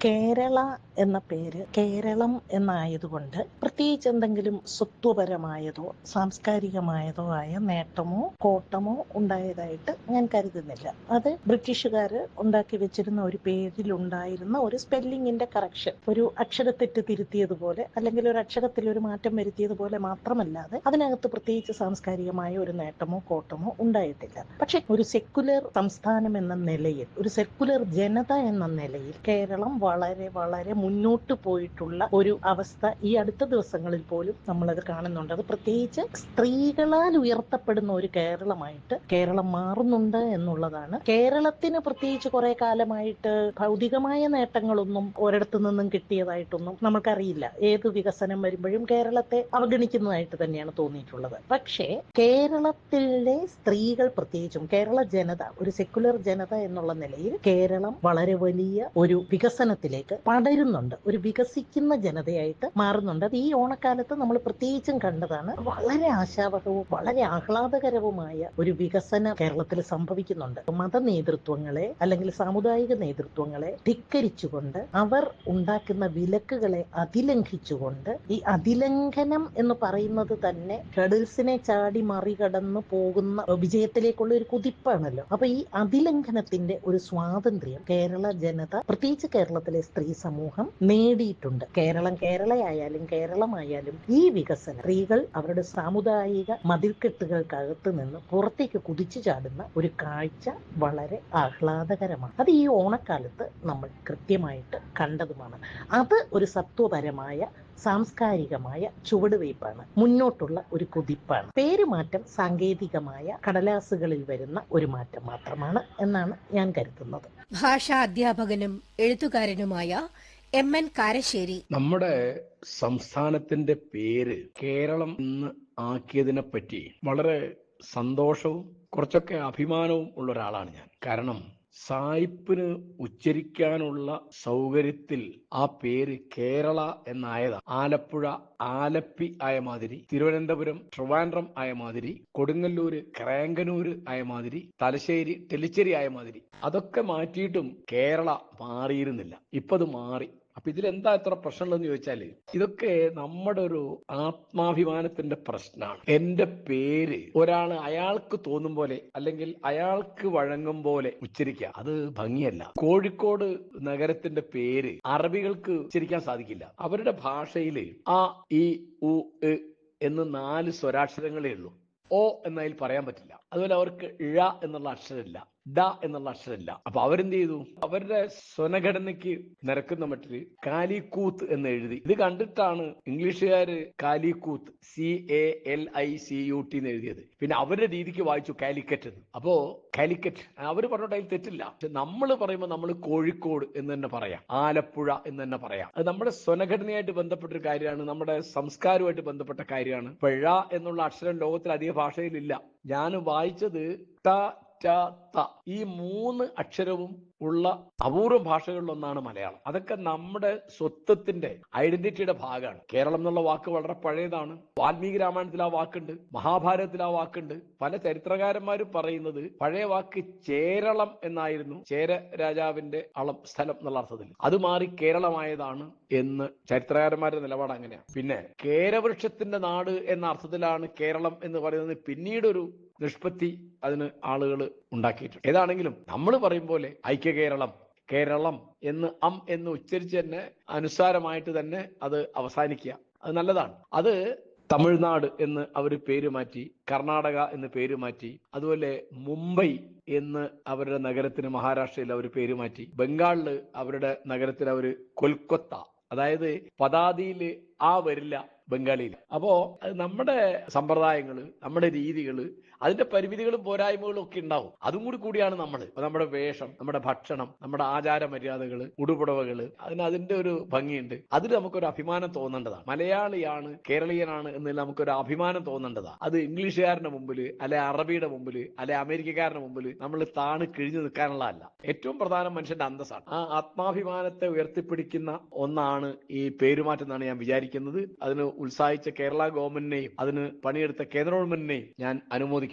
കേരള എന്ന പേര് കേരളം എന്നായതുകൊണ്ട് പ്രത്യേകിച്ച് എന്തെങ്കിലും സ്വത്വപരമായതോ സാംസ്കാരികമായതോ ആയ നേട്ടമോ കോട്ടമോ ഉണ്ടായതായിട്ട് ഞാൻ കരുതുന്നില്ല അത് ബ്രിട്ടീഷുകാർ ഉണ്ടാക്കി വെച്ചിരുന്ന ഒരു പേരിലുണ്ടായിരുന്ന ഒരു സ്പെല്ലിങ്ങിന്റെ കറക്ഷൻ ഒരു അക്ഷരത്തെറ്റ് തിരുത്തിയതുപോലെ അല്ലെങ്കിൽ ഒരു അക്ഷരത്തിൽ ഒരു മാറ്റം വരുത്തിയതുപോലെ മാത്രമല്ലാതെ അതിനകത്ത് പ്രത്യേകിച്ച് സാംസ്കാരികമായ ഒരു നേട്ടമോ കോട്ടമോ ഉണ്ടായിട്ടില്ല പക്ഷെ ഒരു സെക്കുലർ സംസ്ഥാനം എന്ന നിലയിൽ ഒരു സെക്കുലർ ജനത എന്ന നിലയിൽ കേരളം വളരെ വളരെ മുന്നോട്ട് പോയിട്ടുള്ള ഒരു അവസ്ഥ ഈ അടുത്ത ദിവസങ്ങളിൽ പോലും നമ്മളത് കാണുന്നുണ്ട് അത് പ്രത്യേകിച്ച് സ്ത്രീകളാൽ ഉയർത്തപ്പെടുന്ന ഒരു കേരളമായിട്ട് കേരളം മാറുന്നുണ്ട് എന്നുള്ളതാണ് കേരളത്തിന് പ്രത്യേകിച്ച് കുറെ കാലമായിട്ട് ഭൗതികമായ നേട്ടങ്ങളൊന്നും ഒരിടത്തു നിന്നും കിട്ടിയതായിട്ടൊന്നും നമുക്കറിയില്ല ഏത് വികസനം വരുമ്പോഴും കേരളത്തെ അവഗണിക്കുന്നതായിട്ട് തന്നെയാണ് തോന്നിയിട്ടുള്ളത് പക്ഷേ കേരളത്തിലെ സ്ത്രീകൾ പ്രത്യേകിച്ചും കേരള ജനത ഒരു സെക്കുലർ ജനത എന്നുള്ള നിലയിൽ കേരളം വളരെ വലിയ ഒരു വികസനത്തിലേക്ക് പടരുന്നുണ്ട് ഒരു വികസിക്കുന്ന ജനതയായിട്ട് മാറുന്നുണ്ട് അത് ഈ ഓണക്കാലത്ത് നമ്മൾ പ്രത്യേകിച്ചും കണ്ടതാണ് വളരെ ആശാവഹവും വളരെ ആഹ്ലാദകരവുമായ ഒരു വികസനം കേരളത്തിൽ സംഭവിക്കുന്നുണ്ട് മത നേതൃത്വങ്ങളെ അല്ലെങ്കിൽ സാമുദായിക നേതൃത്വങ്ങളെ ധിക്കരിച്ചുകൊണ്ട് അവർ ഉണ്ടാക്കുന്ന വിലക്കുകളെ അതിലംഘിച്ചുകൊണ്ട് ഈ അതിലംഘനം എന്ന് പറയുന്നത് തന്നെ ഹെഡിൽസിനെ ചാടി മറികടന്ന് പോകുന്ന വിജയത്തിലേക്കുള്ള ഒരു കുതിപ്പാണല്ലോ അപ്പൊ ഈ അതിലംഘനത്തിന്റെ ഒരു സ്വാതന്ത്ര്യം കേരള ജനത പ്രത്യേകിച്ച് കേരളത്തിലെ സ്ത്രീ സമൂഹം നേടിയിട്ടുണ്ട് കേരളം കേരളയായാലും കേരളമായാലും ഈ വികസനം സ്ത്രീകൾ അവരുടെ സാമുദായിക മതിൽക്കെട്ടുകൾക്കകത്ത് നിന്ന് പുറത്തേക്ക് കുതിച്ചു ചാടുന്ന ഒരു കാഴ്ച വളരെ ആഹ്ലാദകരമാണ് അത് ഈ ഓണക്കാലത്ത് നമ്മൾ കൃത്യമായിട്ട് കണ്ടതുമാണ് അത് ഒരു സത്വപരമായ സാംസ്കാരികമായ ചുവടുവയ്പ്പാണ് മുന്നോട്ടുള്ള ഒരു കുതിപ്പാണ് പേരുമാറ്റം സാങ്കേതികമായ കടലാസുകളിൽ വരുന്ന ഒരു മാറ്റം മാത്രമാണ് എന്നാണ് ഞാൻ കരുതുന്നത് ഭാഷാ അധ്യാപകനും എഴുത്തുകാരനുമായ എം എൻ കാരശ്ശേരി നമ്മുടെ സംസ്ഥാനത്തിന്റെ പേര് കേരളം എന്ന് ആക്കിയതിനെ പറ്റി വളരെ സന്തോഷവും കുറച്ചൊക്കെ അഭിമാനവും ഉള്ള ഒരാളാണ് ഞാൻ കാരണം സായിപ്പിന് ഉച്ചരിക്കാനുള്ള സൗകര്യത്തിൽ ആ പേര് കേരള എന്നായത് ആലപ്പുഴ ആലപ്പി ആയ മാതിരി തിരുവനന്തപുരം ട്രിവാൻഡ്രം ആയ മാതിരി കൊടുങ്ങല്ലൂര് ക്രാങ്കനൂര് ആയ മാതിരി തലശ്ശേരി ടെലിച്ചേരി ആയ മാതിരി അതൊക്കെ മാറ്റിയിട്ടും കേരള മാറിയിരുന്നില്ല ഇപ്പൊ അത് മാറി അപ്പൊ ഇതിലെന്താ ഇത്ര പ്രശ്നമുള്ളതെന്ന് ചോദിച്ചാല് ഇതൊക്കെ നമ്മുടെ ഒരു ആത്മാഭിമാനത്തിന്റെ പ്രശ്നമാണ് എന്റെ പേര് ഒരാൾ അയാൾക്ക് തോന്നും പോലെ അല്ലെങ്കിൽ അയാൾക്ക് വഴങ്ങും പോലെ ഉച്ചരിക്കുക അത് ഭംഗിയല്ല കോഴിക്കോട് നഗരത്തിന്റെ പേര് അറബികൾക്ക് ഉച്ചരിക്കാൻ സാധിക്കില്ല അവരുടെ ഭാഷയില് ആ ഈ ഉ എ എന്ന് നാല് സ്വരാക്ഷരങ്ങളേ ഉള്ളൂ ഓ എന്നതിൽ പറയാൻ പറ്റില്ല അതുപോലെ അവർക്ക് ഴ എന്നുള്ള അക്ഷരമില്ല ഡ എന്നുള്ള അക്ഷരമില്ല അപ്പൊ അവരെന്ത് ചെയ്തു അവരുടെ സ്വനഘടനയ്ക്ക് നിരക്കുന്ന മട്ടില് കാലിക്കൂത്ത് എന്ന് എഴുതി ഇത് കണ്ടിട്ടാണ് ഇംഗ്ലീഷുകാര് Calicut C A L I C U T എന്ന് എഴുതിയത് പിന്നെ അവരുടെ രീതിക്ക് വായിച്ചു കാലിക്കറ്റ് എന്ന് അപ്പോ കാലിക്കറ്റ് അവർ പറഞ്ഞിട്ട് അതിൽ തെറ്റില്ല പക്ഷെ നമ്മൾ പറയുമ്പോൾ നമ്മൾ കോഴിക്കോട് എന്ന് തന്നെ പറയാം ആലപ്പുഴ എന്ന് തന്നെ പറയാം അത് നമ്മുടെ സ്വനഘടനയായിട്ട് ബന്ധപ്പെട്ട ഒരു കാര്യമാണ് നമ്മുടെ സംസ്കാരവുമായിട്ട് ബന്ധപ്പെട്ട കാര്യമാണ് പിഴ എന്നുള്ള അക്ഷരം ലോകത്തിൽ അധിക ഭാഷയിലില്ല ഞാൻ വായിച്ചത് ട ട ത ഈ മൂന്ന് അക്ഷരവും ഉള്ള അപൂർവ ഭാഷകളിൽ ഒന്നാണ് മലയാളം അതൊക്കെ നമ്മുടെ സ്വത്വത്തിന്റെ ഐഡന്റിറ്റിയുടെ ഭാഗമാണ് കേരളം എന്നുള്ള വാക്ക് വളരെ പഴയതാണ് വാൽമീകി രാമായണത്തിൽ ആ വാക്കുണ്ട് മഹാഭാരതത്തിൽ ആ വാക്കുണ്ട് പല ചരിത്രകാരന്മാരും പറയുന്നത് പഴയ വാക്ക് ചേരളം എന്നായിരുന്നു ചേര രാജാവിന്റെ അളം സ്ഥലം എന്നുള്ള അർത്ഥത്തിൽ അത് മാറി കേരളമായതാണ് എന്ന് ചരിത്രകാരന്മാരുടെ നിലപാട് അങ്ങനെയാണ് പിന്നെ കേരവൃക്ഷത്തിന്റെ നാട് എന്ന അർത്ഥത്തിലാണ് കേരളം എന്ന് പറയുന്നത് പിന്നീട് ഒരു നിഷ്പത്തി അതിന് ആളുകൾ ഉണ്ടാക്കിയിട്ടുണ്ട് ഏതാണെങ്കിലും നമ്മൾ പറയും പോലെ ഐക്യ കേരളം കേരളം എന്ന് അം എന്ന് ഉച്ചരിച്ച് തന്നെ അനുസാരമായിട്ട് തന്നെ അത് അവസാനിക്കുക അത് നല്ലതാണ് അത് തമിഴ്നാട് എന്ന് അവർ പേര് മാറ്റി കർണാടക എന്ന് പേര് മാറ്റി അതുപോലെ മുംബൈ എന്ന് അവരുടെ നഗരത്തിന് മഹാരാഷ്ട്രയിൽ അവർ പേര് മാറ്റി ബംഗാളില് അവരുടെ നഗരത്തിൽ അവർ കൊൽക്കത്ത അതായത് പതാതിയിൽ ആ വരില്ല ബംഗാളിയിൽ അപ്പോ അത് നമ്മുടെ സമ്പ്രദായങ്ങള് നമ്മുടെ രീതികള് അതിന്റെ പരിമിതികളും പോരായ്മകളും ഒക്കെ ഉണ്ടാവും അതും കൂടി കൂടിയാണ് നമ്മൾ നമ്മുടെ വേഷം നമ്മുടെ ഭക്ഷണം നമ്മുടെ ആചാര മര്യാദകള് ഉടുപുടവകള് അതിന് അതിന്റെ ഒരു ഭംഗിയുണ്ട് അതിൽ നമുക്കൊരു അഭിമാനം തോന്നേണ്ടതാണ് മലയാളിയാണ് കേരളീയനാണ് എന്നതിൽ നമുക്കൊരു അഭിമാനം തോന്നേണ്ടതാണ് അത് ഇംഗ്ലീഷുകാരന്റെ മുമ്പിൽ അല്ലെ അറബിയുടെ മുമ്പിൽ അല്ലെ അമേരിക്കക്കാരന്റെ മുമ്പിൽ നമ്മൾ താണ് കിഴിഞ്ഞു നിൽക്കാനുള്ളതല്ല ഏറ്റവും പ്രധാനം മനുഷ്യന്റെ അന്തസ്സാണ് ആ ആത്മാഭിമാനത്തെ ഉയർത്തിപ്പിടിക്കുന്ന ഒന്നാണ് ഈ പേരുമാറ്റം എന്നാണ് ഞാൻ വിചാരിക്കുന്നത് അതിന് ഉത്സാഹിച്ച കേരള ഗവൺമെന്റിനെയും അതിന് പണിയെടുത്ത കേന്ദ്ര ഗവൺമെന്റിനെയും ഞാൻ അനുമോദിക്കുന്നു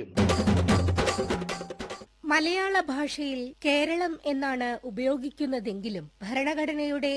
മലയാള ഭാഷയിൽ കേരളം എന്നാണ് ഉപയോഗിക്കുന്നതെങ്കിലും ഭരണഘടനയുടെ